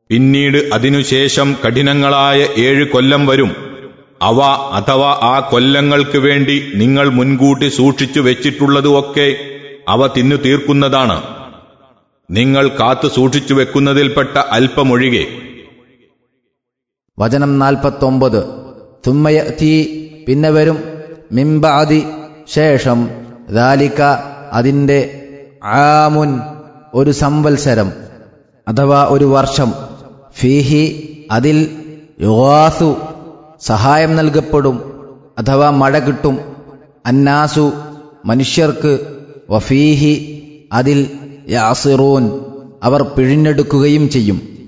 പിന്നീട് അതിനുശേഷം കഠിനങ്ങളായ ഏഴ് കൊല്ലം വരും അവ അഥവാ ആ കൊല്ലങ്ങൾക്ക് വേണ്ടി നിങ്ങൾ മുൻകൂട്ടി സൂക്ഷിച്ചു വെച്ചിട്ടുള്ളതുമൊക്കെ അവ തിന്നു തീർക്കുന്നതാണ് നിങ്ങൾ കാത്തു സൂക്ഷിച്ചു വെക്കുന്നതിൽപ്പെട്ട അല്പമൊഴികെ വചനം നാൽപ്പത്തൊമ്പത് തുമ്മയത്തി പിന്നെ വരും മിംബാദി ശേഷം ദാലിക അതിൻ്റെ ആമുൻ ഒരു സംവത്സരം അഥവാ ഒരു വർഷം ഫീഹി അതിൽ യുവാസു സഹായം നൽകപ്പെടും അഥവാ മഴ കിട്ടും അന്നാസു മനുഷ്യർക്ക് വഫീഹി അതിൽ യാസിറൂൻ അവർ പിഴിഞ്ഞെടുക്കുകയും ചെയ്യും